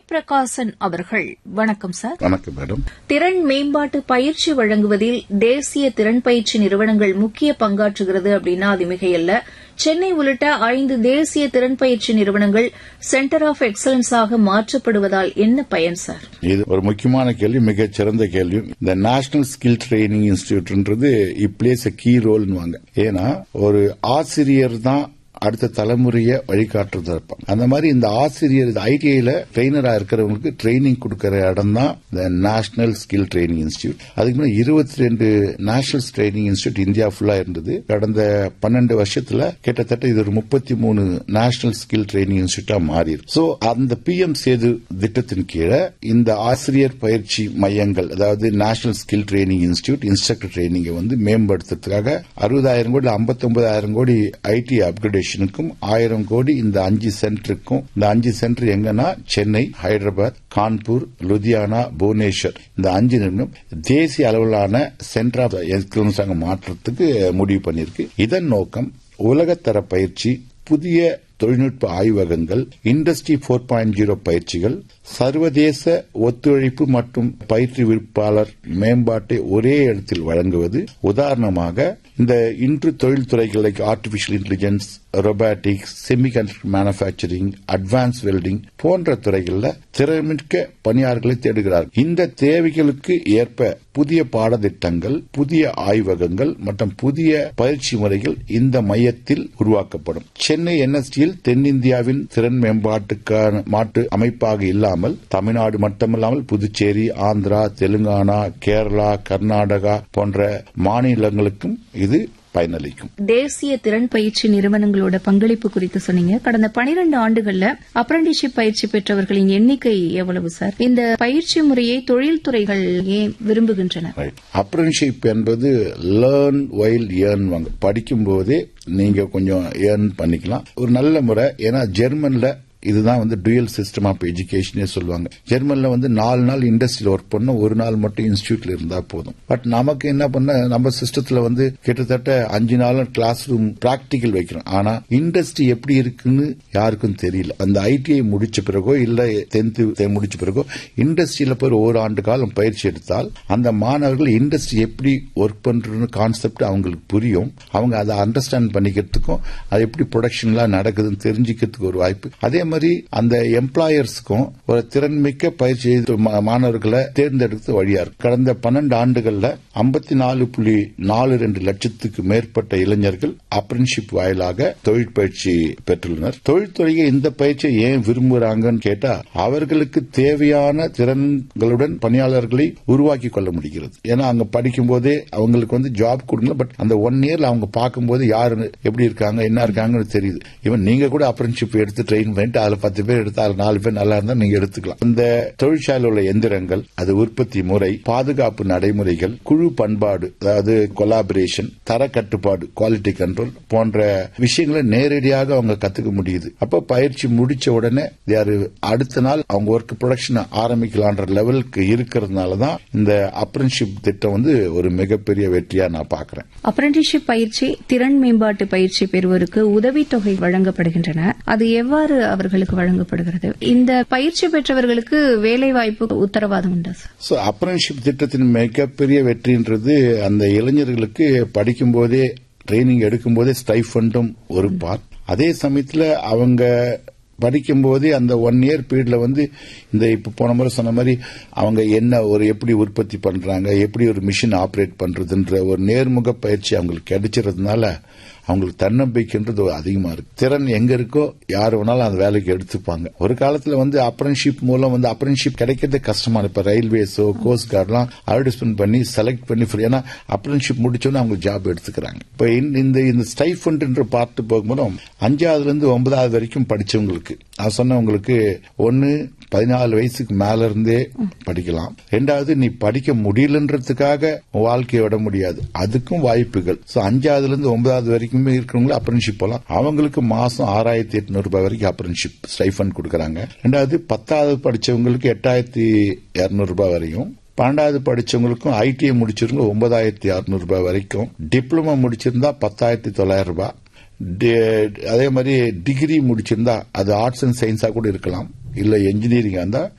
ஜெயபிரகாசன் அவர்கள் வணக்கம் சார் வணக்கம் மேடம் திறன் மேம்பாட்டு பயிற்சி வழங்குவதில் தேசிய திறன் பயிற்சி நிறுவனங்கள் முக்கிய பங்காற்றுகிறது அப்படின்னா அது மிகையல்ல சென்னை உள்ளிட்ட ஐந்து தேசிய திறன் பயிற்சி நிறுவனங்கள் சென்டர் ஆஃப் எக்ஸலன்ஸாக மாற்றப்படுவதால் என்ன பயன் சார் இது ஒரு முக்கியமான கேள்வி மிகச் சிறந்த கேள்வி இந்த நேஷனல் ஸ்கில் ட்ரைனிங் இன்ஸ்டிடியூட்ன்றது இட் பிளேஸ் அ கீ ரோல்னுவாங்க ஏன்னா ஒரு ஆசிரியர் தான் அடுத்த தலைமுறையை வழிகாட்டுறதா இருப்பாங்க அந்த மாதிரி இந்த ஆசிரியர் ஐடிஐல ட்ரெயினரா இருக்கிறவங்களுக்கு ட்ரைனிங் கொடுக்கிற இடம் தான் இந்த நேஷனல் ஸ்கில் ட்ரைனிங் இன்ஸ்டியூட் அதுக்கு முன்னாடி இருபத்தி ரெண்டு நேஷனல் ட்ரைனிங் இன்ஸ்டியூட் இந்தியா ஃபுல்லா இருந்தது கடந்த பன்னெண்டு வருஷத்துல கிட்டத்தட்ட இது ஒரு முப்பத்தி மூணு நேஷனல் ஸ்கில் ட்ரைனிங் இன்ஸ்டியூட்டா மாறி சோ அந்த பி எம் சேது திட்டத்தின் கீழே இந்த ஆசிரியர் பயிற்சி மையங்கள் அதாவது National Skill Training Institute instructor ட்ரைனிங்கை வந்து மேம்படுத்துறதுக்காக அறுபதாயிரம் கோடி ஐம்பத்தி ஒன்பதாயிரம் கோடி ஐடி அப்கிரேடேஷன் ஸ்டேஷனுக்கும் ஆயிரம் கோடி இந்த அஞ்சு சென்டருக்கும் இந்த அஞ்சு சென்டர் எங்கன்னா சென்னை ஹைதராபாத் கான்பூர் லுதியானா புவனேஸ்வர் இந்த அஞ்சு நிறுவனம் தேசிய அளவிலான சென்டர் ஆஃப் எக்ஸலன்ஸாக மாற்றத்துக்கு முடிவு பண்ணியிருக்கு இதன் நோக்கம் உலகத்தர பயிற்சி புதிய தொழில்நுட்ப ஆய்வகங்கள் இண்டஸ்ட்ரி போர் பாயிண்ட் ஜீரோ பயிற்சிகள் சர்வதேச ஒத்துழைப்பு மற்றும் பயிற்றுவிப்பாளர் மேம்பாட்டை ஒரே இடத்தில் வழங்குவது உதாரணமாக இந்த இன்று தொழில்துறைகள் like artificial intelligence robotics semiconductor manufacturing advance welding போன்ற துறைகளில் திறமிக்க பணியாளர்களை தேடுகிறார்கள் இந்த தேவைகளுக்கு ஏற்ப புதிய பாடத்திட்டங்கள் புதிய ஆய்வகங்கள் மற்றும் புதிய பயிற்சி முறைகள் இந்த மையத்தில் உருவாக்கப்படும் சென்னை என்எஸ்டியில் தென்னிந்தியாவின் திறன் மேம்பாட்டுக்கான மாற்று அமைப்பாக இல்லாமல் தமிழ்நாடு மட்டுமல்லாமல் புதுச்சேரி ஆந்திரா தெலுங்கானா கேரளா கர்நாடகா போன்ற மாநிலங்களுக்கும் இது பயனளிக்கும் தேசிய திறன் பயிற்சி நிறுவனங்களோட பங்களிப்பு குறித்து சொன்னீங்க கடந்த பனிரெண்டு ஆண்டுகள்ல அப்ரண்டிஷிப் பயிற்சி பெற்றவர்களின் எண்ணிக்கை எவ்வளவு சார் இந்த பயிற்சி முறையை தொழில்துறைகள் ஏன் விரும்புகின்றன அப்ரண்டிஷிப் என்பது லேர்ன் வைல் ஏர்ன் வாங்க படிக்கும் போதே நீங்க கொஞ்சம் ஏர்ன் பண்ணிக்கலாம் ஒரு நல்ல முறை ஏன்னா ஜெர்மன்ல இதுதான் வந்து டுயல் சிஸ்டம் ஆஃப் எஜுகேஷனே சொல்லுவாங்க ஜெர்மன்ல வந்து நாலு நாள் இண்டஸ்ட்ரியில் ஒர்க் பண்ண ஒரு நாள் மட்டும் இன்ஸ்டியூட்ல இருந்தா போதும் பட் நமக்கு என்ன பண்ண நம்ம சிஸ்டத்துல வந்து கிட்டத்தட்ட அஞ்சு நாள் கிளாஸ் ரூம் பிராக்டிக்கல் வைக்கிறோம் ஆனா இண்டஸ்ட்ரி எப்படி இருக்குன்னு யாருக்கும் தெரியல அந்த ஐடிஐ முடிச்ச பிறகோ இல்ல டென்த் முடிச்ச பிறகோ இண்டஸ்ட்ரியில போய் ஒரு ஆண்டு காலம் பயிற்சி எடுத்தால் அந்த மாணவர்கள் இண்டஸ்ட்ரி எப்படி ஒர்க் பண்றதுன்னு கான்செப்ட் அவங்களுக்கு புரியும் அவங்க அதை அண்டர்ஸ்டாண்ட் பண்ணிக்கிறதுக்கும் அது எப்படி ப்ரொடக்ஷன்லாம் நடக்குதுன்னு தெரிஞ்சுக்கிறதுக்கு ஒரு வாய்ப்பு அதே மாதிரி அந்த எம்ப்ளாயர்ஸ்க்கும் ஒரு திறன்மிக்க பயிற்சி மாணவர்களை தேர்ந்தெடுத்து வழியா இருக்கு கடந்த பன்னெண்டு ஆண்டுகள்ல ஐம்பத்தி நாலு புள்ளி நாலு ரெண்டு லட்சத்துக்கு மேற்பட்ட இளைஞர்கள் அப்ரன்ஷிப் வாயிலாக தொழில் பயிற்சி பெற்றுள்ளனர் தொழில்துறையை இந்த பயிற்சியை ஏன் விரும்புகிறாங்கன்னு கேட்டா அவர்களுக்கு தேவையான திறன்களுடன் பணியாளர்களை உருவாக்கி கொள்ள முடிகிறது ஏன்னா அங்க படிக்கும் போதே அவங்களுக்கு வந்து ஜாப் கொடுங்க பட் அந்த ஒன் இயர்ல அவங்க பார்க்கும்போது யாரு எப்படி இருக்காங்க என்ன இருக்காங்கன்னு தெரியுது இவன் நீங்க கூட அப்ரன்ஷிப் எடுத்து ட்ரெயின் பண்ணிட்டு அதுல பத்து பேர் எடுத்து அதுல நாலு பேர் நல்லா இருந்தா நீங்க எடுத்துக்கலாம் இந்த தொழிற்சாலையில் உள்ள எந்திரங்கள் அது உற்பத்தி முறை பாதுகாப்பு நடைமுறைகள் குழு பண்பாடு அதாவது கொலாபரேஷன் தர கட்டுப்பாடு குவாலிட்டி கண்ட்ரோல் போன்ற விஷயங்களை நேரடியாக அவங்க கத்துக்க முடியுது அப்ப பயிற்சி முடிச்ச உடனே அடுத்த நாள் அவங்க ஒர்க் ப்ரொடக்ஷன் ஆரம்பிக்கலான்ற லெவலுக்கு இருக்கிறதுனால தான் இந்த அப்ரன்ஷிப் திட்டம் வந்து ஒரு மிகப்பெரிய வெற்றியா நான் பாக்குறேன் அப்ரண்டிஷிப் பயிற்சி திறன் மேம்பாட்டு பயிற்சி பெறுவோருக்கு உதவித்தொகை வழங்கப்படுகின்றன அது எவ்வாறு அவர்களுக்கு வழங்கப்படுகிறது இந்த பயிற்சி பெற்றவர்களுக்கு வேலைவாய்ப்பு உத்தரவாதம் உண்டா சோ அப்ரன்ஷிப் திட்டத்தின் மிகப்பெரிய வெற்றின்றது அந்த இளைஞர்களுக்கு படிக்கும் போதே ட்ரைனிங் எடுக்கும் போதே ஸ்டைஃபண்டும் ஒரு பார்ட் அதே சமயத்துல அவங்க படிக்கும்போதே அந்த ஒன் இயர் பீரியட்ல வந்து இந்த இப்ப போன முறை சொன்ன மாதிரி அவங்க என்ன ஒரு எப்படி உற்பத்தி பண்றாங்க எப்படி ஒரு மிஷின் ஆப்ரேட் பண்றதுன்ற ஒரு நேர்முக பயிற்சி அவங்களுக்கு கிடைச்சிருந்ததுனால அவங்களுக்கு தன்னம்பிக்கைன்றது அதிகமா இருக்கு திறன் எங்க இருக்கோ யார் வேணாலும் அந்த வேலைக்கு எடுத்துப்பாங்க ஒரு காலத்துல வந்து அப்ரன்ஷிப் மூலம் வந்து அப்ரன்ஷிப் கிடைக்கிறது கஷ்டமா இப்ப ரயில்வேஸோ கோஸ்ட் கார்டெல்லாம் அட்வர்டைஸ்மெண்ட் பண்ணி செலக்ட் பண்ணி ஏன்னா அப்ரன்ஷிப் முடிச்சோன்னு அவங்க ஜாப் எடுத்துக்கிறாங்க இப்ப இந்த இந்த ஸ்டைஃபண்ட் பார்த்து போகும்போது அஞ்சாவதுல இருந்து ஒன்பதாவது வரைக்கும் படிச்சவங்களுக்கு நான் சொன்னவங்களுக்கு ஒன்னு பதினாலு வயசுக்கு மேல இருந்தே படிக்கலாம் ரெண்டாவது நீ படிக்க முடியலன்றதுக்காக வாழ்க்கையை விட முடியாது அதுக்கும் வாய்ப்புகள் அஞ்சாவதுல இருந்து ஒன்பதாவது வரைக்குமே இருக்கிறவங்க அப்ரன்ஷிப் போலாம் அவங்களுக்கு மாசம் ஆறாயிரத்தி எட்நூறு ரூபாய் வரைக்கும் அப்ரன்ஷிப் ஸ்டைஃபண்ட் கொடுக்கறாங்க ரெண்டாவது பத்தாவது படிச்சவங்களுக்கு எட்டாயிரத்தி இருநூறு ரூபாய் வரையும் பன்னெண்டாவது படிச்சவங்களுக்கும் ஐடிஐ முடிச்சிருங்க ஒன்பதாயிரத்தி அறுநூறு ரூபாய் வரைக்கும் டிப்ளமோ முடிச்சிருந்தா பத்தாயிரத்தி தொள்ளாயிரம் ரூபாய் அதே மாதிரி டிகிரி முடிச்சிருந்தா அது ஆர்ட்ஸ் அண்ட் சயின்ஸா கூட இருக்கலாம் இல்ல என்ஜினியரிங்கா இருந்தா